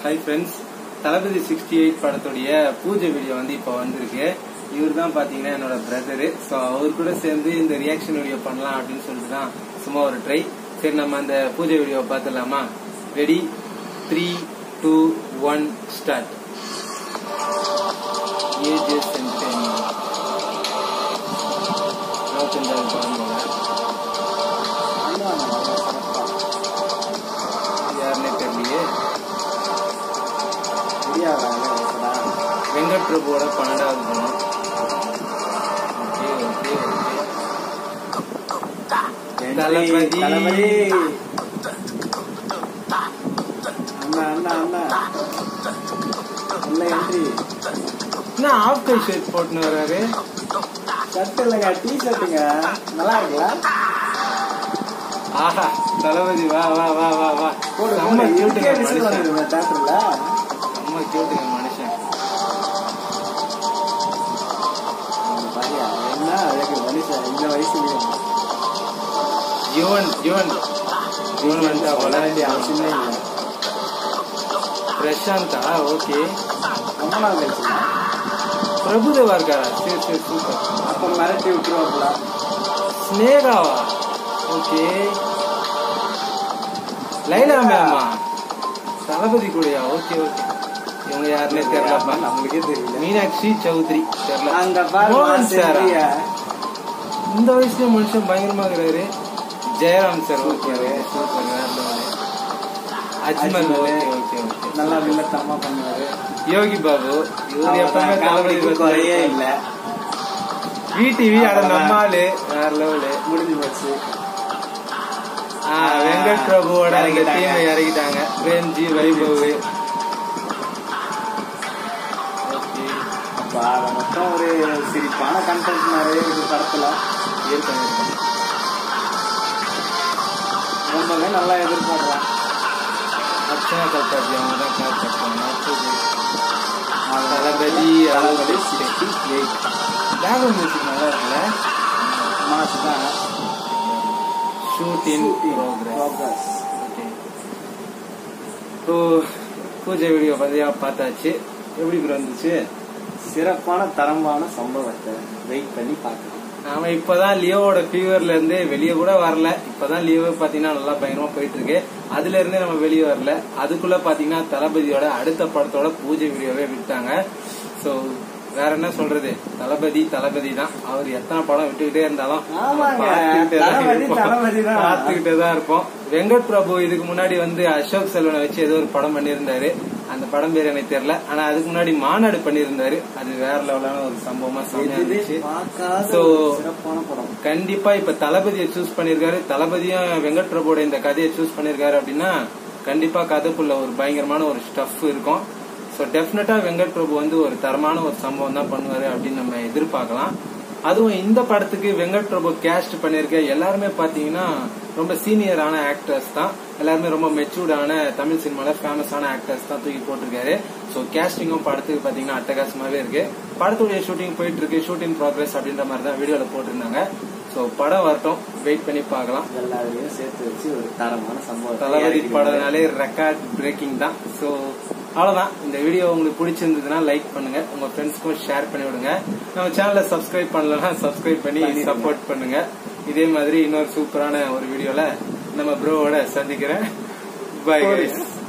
Hi friends Thalapathy sixty eight படத்துடைய பூஜை video வந்து இப்போ வந்திருக்கு இவர் தான் பாத்தீங்கன்னா என்னோட பிரதரு ஸோ அவர் கூட சேர்ந்து இந்த ரியாக்ஷன் வீடியோ பண்ணலாம் அப்படின்னு சொல்லிட்டு தான் சும்மா ஒரு ட்ரை சரி நம்ம அந்த பூஜை வீடியோ பார்த்துடலாமா ready three two one start AGS entertainment இருபத்தஞ்சாவது படம் போல யாருன்னே தெரியலையே வெங்கட் பிரபுவோட பன்னெண்டாவது படம் ஓகே ஓகே ஓகே தளபதி. என்ன ஆஃப் கை ஷர்ட் போட்டுன்னு வர்றாரு ஆஹா தளபதி வா வா வா வா வா செம்ம கியூட்டுங்க மனுஷன் செம்ம கியூட்டுங்க மனுஷன் யுவன் யுவன் யுவன் வந்துட்டா போல பிரசாந்தா ஓகே பிரபுதேவா இருக்காரா சரி சரி சூப்பர் ஸ்னேகாவா ஓகே லைலா மேமா தளபதி கூடயா ஓகே ஓகே இவங்க யாருன்னே தெரியலப்பா நம்மளுக்கே தெரியல மீனாட்சி சௌத்ரி தெரியல அங்க மோகன் சார் பாருங்க இந்த வயசுல மனுஷன் பயங்கரமா இருக்கிறாரு Jayaram sir okay super Ajmal okay okay okay நல்லா வில்லத்தனமா பண்ணுவாரு யோகி பாபு இவர் எப்பவுமே தளபதி காமெடிக்கு குறையே இல்ல விடிவி அட நம்ம ஆளு வேற லெவலு முடிஞ்சு போச்சு ஆ, வெங்கட் பிரபுவோட அந்த இறக்கிட்டாங்க. டீமை இறக்கிட்டாங்க பிரேம்ஜி வைபவ் ஓகே அப்ப அதை மொத்தம் ஒரு சிரிப்பான கண்டென்ட் நிறைய இது படத்துல இருக்கேன் இருக்கேன் ரொம்பவே நல்லா எதிர்பார்க்கலாம் அர்ச்சனா கல்பாட்டி அவங்க தான் கிளாஸ் பண்ணுவாங்க அடுத்தது தளபதி தளபதி அறுபது சிக்ஸ்டி எயிட் பேக்ரவுண்ட் மியூசிக் நல்லா இருக்குல்ல மாசு தான் shoot in progress progress okay so பூஜை வீடியோ பார்த்தியா பார்த்தாச்சு எப்படி ப்ரோ இருந்துச்சு சிறப்பான தரமான சம்பவத்தை வெயிட் பண்ணி பார்க்கலாம் நாம இப்பதான் லியோவோட ஃபீவர்ல இருந்து வெளியே கூட வரல இப்பதான் லியோ பாத்தீங்கன்னா நல்லா பயங்கரமா போயிட்டு இருக்கு அதுல இருந்தே நம்ம வெளியே வரல அதுக்குள்ள பாத்தீங்கன்னா தளபதியோட அடுத்த படத்தோட பூஜை வீடியோவே விட்டாங்க சோ வேற என்ன சொல்றது தளபதி தளபதி தான் அவர் எத்தனை படம் விட்டுக்கிட்டே இருந்தாலும் நம்ம ஆமாங்க. பார்த்துக்கிட்டே தான் தளபதி, இருப்போம். தளபதி தான். பார்த்துக்கிட்டே தான் இருப்போம் வெங்கட் பிரபு இதுக்கு முன்னாடி வந்து அசோக் செல்வனை வச்சு ஏதோ ஒரு படம் பண்ணியிருந்தாரு அந்த படம் பேர் எனக்கு தெரியல ஆனா அதுக்கு முன்னாடி மாநாடு பண்ணியிருந்தாரு அது வேற லெவலான ஒரு சம்பவமா செமையா எதுவுமே இருந்துச்சு பார்க்காத So, ஒரு சிறப்பான படம் கண்டிப்பா இப்ப தளபதியை சூஸ் பண்ணிருக்காரு தளபதியும் வெங்கட் பிரபுவோட இந்த கதையை சூஸ் பண்ணிருக்காரு அப்படின்னா கண்டிப்பா கதைக்குள்ள ஒரு பயங்கரமான ஒரு ஸ்டஃப் இருக்கும் சோ டெஃபினட்டா வெங்கட் பிரபு வந்து ஒரு தரமான ஒரு சம்பவம் தான் பண்ணுவாரு அப்படின்னு நம்ம எதிர்பார்க்கலாம் அதுவும் இந்த படத்துக்கு வெங்கட் பிரபு கேஸ்ட் பண்ணிருக்க எல்லாருமே பாத்தீங்கன்னா ரொம்ப சீனியரான ஆக்டர்ஸ் தான் எல்லாருமே ரொம்ப மெச்சூர்டான தமிழ் சினிமால ஃபேமஸான ஆக்டர்ஸ் தான் தூக்கி போட்டிருக்காரு சோ கேஸ்டிங்கும் படத்துக்கு பாத்தீங்கன்னா அட்டகாசமாவே இருக்கு படத்துடைய ஷூட்டிங் போயிட்டு இருக்கு ஷூட்டிங் ப்ராக்ரஸ் அப்படின்ற மாதிரி தான் வீடியோல போட்டிருந்தாங்க சோ படம் வரட்டும் வெயிட் பண்ணி பார்க்கலாம் எல்லாரையும் சேர்த்து வச்சு ஒரு தரமான சம்பவம் தளபதி படம்னாலே ரெக்கார்ட் பிரேக்கிங் தான் சோ அவ்வளவுதான் இந்த வீடியோ உங்களுக்கு பிடிச்சிருந்ததுன்னா லைக் பண்ணுங்க உங்க ஃப்ரெண்ட்ஸ்க்கும் ஷேர் பண்ணி விடுங்க நம்ம சேனலை சப்ஸ்கிரைப் பண்ணலன்னா சப்ஸ்கிரைப் பண்ணி பண்ணிடுங்க. சப்போர்ட் பண்ணுங்க இதே மாதிரி இன்னொரு சூப்பரான ஒரு வீடியோல நம்ம ப்ரோவோட சந்திக்கிறேன் பை Bye. கைஸ்